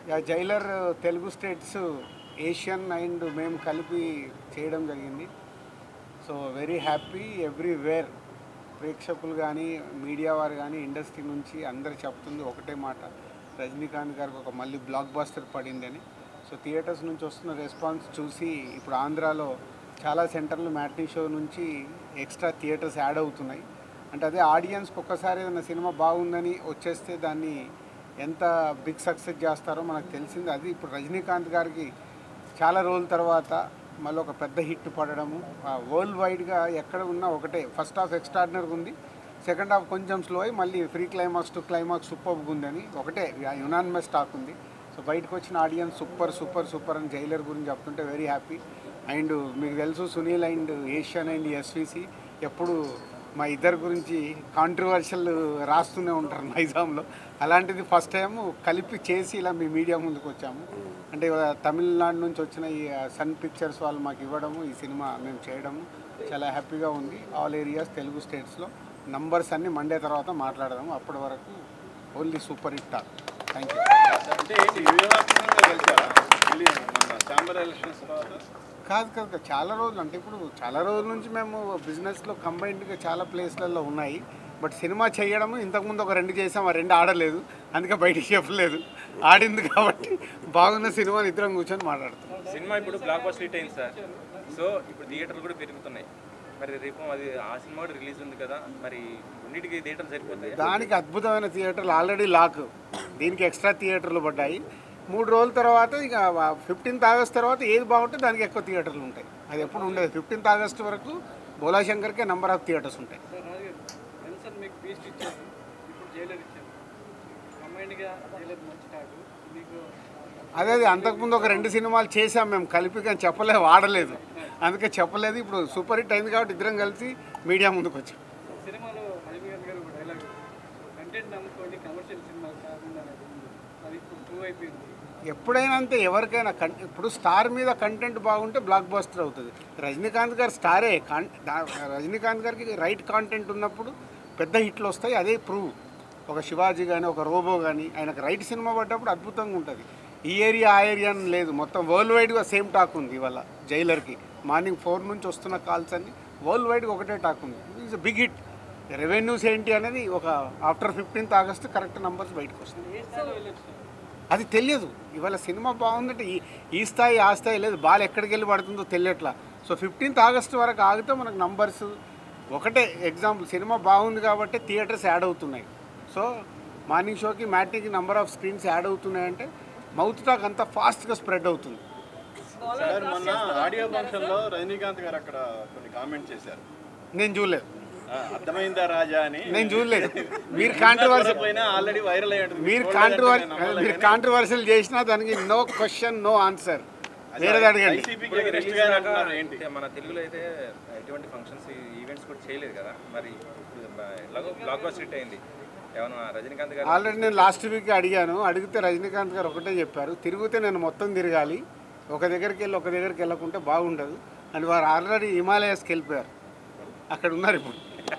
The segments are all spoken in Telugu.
Yeah, Jailer Telugu states Asian and మేము కలిపి చేయడం జరిగింది సో వెరీ హ్యాపీ ఎవ్రీవేర్ ప్రేక్షకులు కానీ మీడియా వారు కానీ ఇండస్ట్రీ నుంచి అందరు చెప్తుంది ఒకటే మాట రజనీకాంత్ గారికి ఒక మళ్ళీ బ్లాక్ బాస్టర్ పడిందని సో థియేటర్స్ నుంచి వస్తున్న రెస్పాన్స్ చూసి ఇప్పుడు ఆంధ్రాలో చాలా సెంటర్లు మ్యాట్నీ షో నుంచి ఎక్స్ట్రా థియేటర్స్ యాడ్ అవుతున్నాయి అంటే అదే ఆడియన్స్కి ఒక్కసారి ఏదైనా సినిమా బాగుందని వచ్చేస్తే దాన్ని ఎంత బిగ్ సక్సెస్ చేస్తారో మనకు తెలిసింది అది ఇప్పుడు రజనీకాంత్ గారికి చాలా రోజుల తర్వాత మళ్ళీ ఒక పెద్ద హిట్ పడడము వరల్డ్ వైడ్గా ఎక్కడ ఉన్నా ఒకటే ఫస్ట్ హాఫ్ ఎక్స్ట్రాడినరీగా ఉంది సెకండ్ హాఫ్ కొంచెం స్లో అయ్యి మళ్ళీ ఫ్రీ క్లైమాక్స్ టు క్లైమాక్స్ సూపర్గా ఉందని ఒకటే యునానిమస్ టాక్ ఉంది సో బయటకు వచ్చిన ఆడియన్స్ సూపర్ సూపర్ సూపర్ అని జైలర్ గురించి చెప్తుంటే వెరీ హ్యాపీ అండ్ మీకు తెలుసు Sunil and Asian and SVC ఎప్పుడు మా ఇద్దరి గురించి కాంట్రవర్షియల్ రాస్తూనే ఉంటారు నైజాంలో అలాంటిది ఫస్ట్ టైం కలిపి చేసి ఇలా మీ మీడియా ముందుకు వచ్చాము అంటే ఇవాళ తమిళనాడు నుంచి వచ్చిన ఈ సన్ పిక్చర్స్ వాళ్ళు మాకు ఇవ్వడము ఈ సినిమా మేము చేయడము చాలా హ్యాపీగా ఉంది ఆల్ ఏరియాస్ తెలుగు స్టేట్స్లో నంబర్స్ అన్ని మండే తర్వాత మాట్లాడదాము అప్పటి వరకు only super hit talk thank you అంటే ఏంటి వ్యూహాత్మకంగా గెలిచారా మళ్ళీ మన ఛాంబర్ ఎలక్షన్స్ తర్వాత కాదు కాదు కాదు. చాలా రోజులు అంటే ఇప్పుడు చాలా రోజుల నుంచి మేము బిజినెస్లో కంబైన్డ్గా చాలా ప్లేస్లలో ఉన్నాయి బట్ సినిమా చేయడము ఇంతకుముందు ఒక రెండు చేసాం ఆ రెండు ఆడలేదు అందుకే బయటికి చెప్పలేదు ఆడింది కాబట్టి బాగున్న సినిమాని ఇద్దరం కూర్చొని మాట్లాడుతాం సినిమా ఇప్పుడు బ్లాక్ బస్టర్ హిట్ అయింది సార్ సో ఇప్పుడు థియేటర్లు కూడా పెరుగుతున్నాయి మరి రేపు అది ఆ సినిమా కూడా రిలీజ్ ఉంది కదా మరి రెండింటికి థియేటర్లు సరిపోతాయి దానికి అద్భుతమైన థియేటర్లు ఆల్రెడీ లాక్ దీనికి ఎక్స్ట్రా థియేటర్లు పడ్డాయి మూడు రోజుల తర్వాత ఇక ఫిఫ్టీన్త్ ఆగస్ట్ తర్వాత ఏది బాగుంటే దానికి ఎక్కువ థియేటర్లు ఉంటాయి అది ఎప్పుడు ఉండదు ఫిఫ్టీన్త్ ఆగస్ట్ వరకు బోలాశంకర్కే నెంబర్ ఆఫ్ థియేటర్స్ ఉంటాయి సార్ మీకు బీస్ట్ ఇచ్చారు ఇప్పుడు జైలర్ ఇచ్చారు కంబైన్డ్గా జైలర్ మంచి టాకు మీకు అదే అదే అంతకుముందు ఒక రెండు సినిమాలు చేసాం మేము కలిపి కానీ చెప్పలేదు వాడలేదు అందుకే చెప్పలేదు ఇప్పుడు సూపర్ హిట్ అయింది కాబట్టి ఇద్దరం కలిసి మీడియా ముందుకు వచ్చాం సినిమాలో రజనీకాంత్ గారు ఒక డైలాగ్ కంటెంట్ నమ్ముకోండి కమర్షియల్ సినిమా కాకుండా అనేది ఉంది. అది ఇప్పుడు ప్రూవ్ అయిపోయింది ఎప్పుడైనా అంతే ఎవరికైనా కన్ ఇప్పుడు స్టార్ మీద కంటెంట్ బాగుంటే బ్లాక్ బస్టర్ అవుతుంది రజనీకాంత్ గారు స్టారే కాన్ దా- రజనీకాంత్ గారికి రైట్ కాంటెంట్ ఉన్నప్పుడు పెద్ద హిట్లు వస్తాయి అదే ప్రూవ్ ఒక శివాజీ కానీ ఒక రోబో కానీ ఆయనకు రైట్ సినిమా పడ్డప్పుడు అద్భుతంగా ఉంటుంది ఈ ఏరియా ఆ ఏరియా అని లేదు మొత్తం వరల్డ్ వైడ్గా సేమ్ టాక్ ఉంది ఇవాళ జైలర్కి మార్నింగ్ ఫోర్ నుంచి వస్తున్న కాల్స్ అన్ని వరల్డ్ వైడ్గా ఒకటే టాక్ ఉంది ఈజ్ బిగ్ హిట్ రెవెన్యూస్ ఏంటి అనేది ఒక after fifteenth August correct numbers బయటకు వస్తాయి ఏ స్థాయిలో వెళ్ళొచ్చు సార్ అది తెలియదు ఇవాళ సినిమా బాగుందంటే ఈ ఈ స్థాయి ఆ స్థాయి లేదు బాల్ ఎక్కడికి వెళ్ళి పడుతుందో తెలియట్లా సో ఫిఫ్టీన్త్ ఆగస్ట్ వరకు ఆగితే మనకు నంబర్స్ ఒకటే ఎగ్జాంపుల్ సినిమా బాగుంది కాబట్టి థియేటర్స్ యాడ్ అవుతున్నాయి సో మార్నింగ్ షోకి మ్యాట్నికి నెంబర్ ఆఫ్ స్క్రీన్స్ యాడ్ అవుతున్నాయంటే మౌత్ టాక్ అంతా ఫాస్ట్గా స్ప్రెడ్ అవుతుంది సార్ మొన్న ఆడియో ఫంక్షన్లో రజనీకాంత్ గారు అక్కడ కొన్ని కామెంట్ చేశారు నేను చూడలేదు ఆ, అర్థమైందా రాజా అని నేను చూడలేదు మీరు కాంట్రవర్సీ పోయినా ఆల్రెడీ వైరల్ అయ్యి ఉంటుంది. మీరు చూడలేదంటే కాంట్రవర్ నేను నమ్మలేను. మీరు కాంట్రవర్షియల్ చేసినా దానికి నో క్వశ్చన్ నో ఆన్సర్ వేరేది అడగండి వైసీపీకి ఇప్పుడు against రిలీజ్ గా కాక అంటున్నారు ఏంటి అంటే మన తెలుగులో అయితే ఎటువంటి ఫంక్షన్స్ ఈవెంట్స్ కూడా చేయలేదు కదా మరి ఇప్పుడు ఎలాగో బ్లాక్ బస్టర్ హిట్ అయింది ఏమన్నా రజనీకాంత్ గారు ఆల్రెడీ నేను లాస్ట్ వీక్ అడిగాను అడిగితే రజనీకాంత్ గారు ఒకటే చెప్పారు తిరిగితే నేను మొత్తం తిరగాలి ఒక దగ్గరికి వెళ్ళి ఒక దగ్గరికి వెళ్ళకుంటే బాగుండదు అని వారు ఆల్రెడీ హిమాలయాస్కి వెళ్ళిపోయారు అక్కడ ఉన్నారు ఇప్పుడు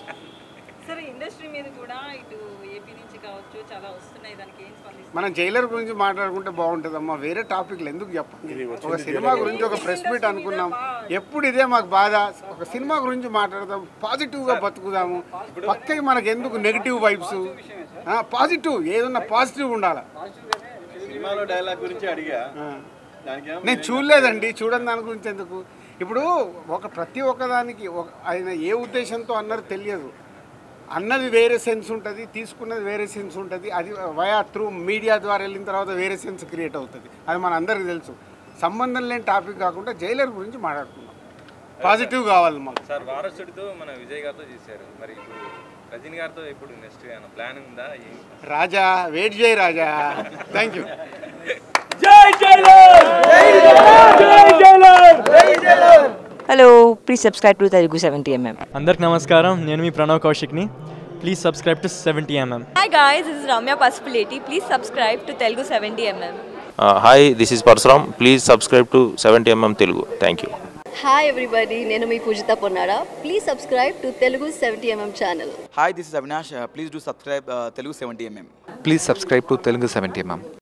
సరే ఇండస్ట్రీ మీద కూడా ఇటు ఏపీ నుంచి కావచ్చు చాలా వస్తున్నాయి దానికి ఏం స్పందిస్తారు మనం జైలర్ గురించి మాట్లాడుకుంటే బాగుంటుందమ్మా వేరే టాపిక్లు ఎందుకు చెప్పండి ఒక సినిమా గురించి ఒక ప్రెస్ మీట్ అనుకున్నాం ఎప్పుడు ఇదే మాకు బాధ ఒక సినిమా గురించి మాట్లాడదాం పాజిటివ్గా బతుకుదాము పక్కకి మనకు ఎందుకు నెగిటివ్ వైబ్స్ పాజిటివ్ ఏదన్నా పాజిటివ్ ఉండాలి సినిమాలో డైలాగ్ గురించి అడిగా దానికి ఏమో నేను చూడలేదండి చూడని దాని గురించి ఎందుకు ఇప్పుడు ఒక ప్రతి ఒక్కదానికి ఒక ఆయన ఏ ఉద్దేశంతో అన్నది తెలియదు అన్నది వేరే సెన్స్ ఉంటుంది తీసుకున్నది వేరే సెన్స్ ఉంటుంది అది వయా త్రూ మీడియా ద్వారా వెళ్ళిన తర్వాత వేరే సెన్స్ క్రియేట్ అవుతుంది అది మన అందరికీ తెలుసు సంబంధం లేని టాపిక్ కాకుండా జైలర్ గురించి మాట్లాడుకుందాం పాజిటివ్ కావాలి మాకు సార్ వారసుడితో మన విజయ్ గారితో చేశారు మరి ఇప్పుడు రజనీ గారితో ఇప్పుడు నెక్స్ట్ ఏమైనా ప్లాన్ ఉందా ఏం రాజా వెయిట్ చేయి రాజా thank you Hello, please subscribe to Telugu 70mm. అందరికి నమస్కారం నేను మీ ప్రణవ్ కౌశిక్ని please subscribe to seventy MM Hi guys, this is Ramya Pasupuleti. Please subscribe to Telugu 70mm. Hi this is Parasuram please subscribe to seventy MM Telugu thank you hi everybody నేను మీ Pujitha Ponnara please subscribe to Telugu seventy MM channel hi this is Avinash please do subscribe Telugu seventy MM please subscribe to Telugu seventy MM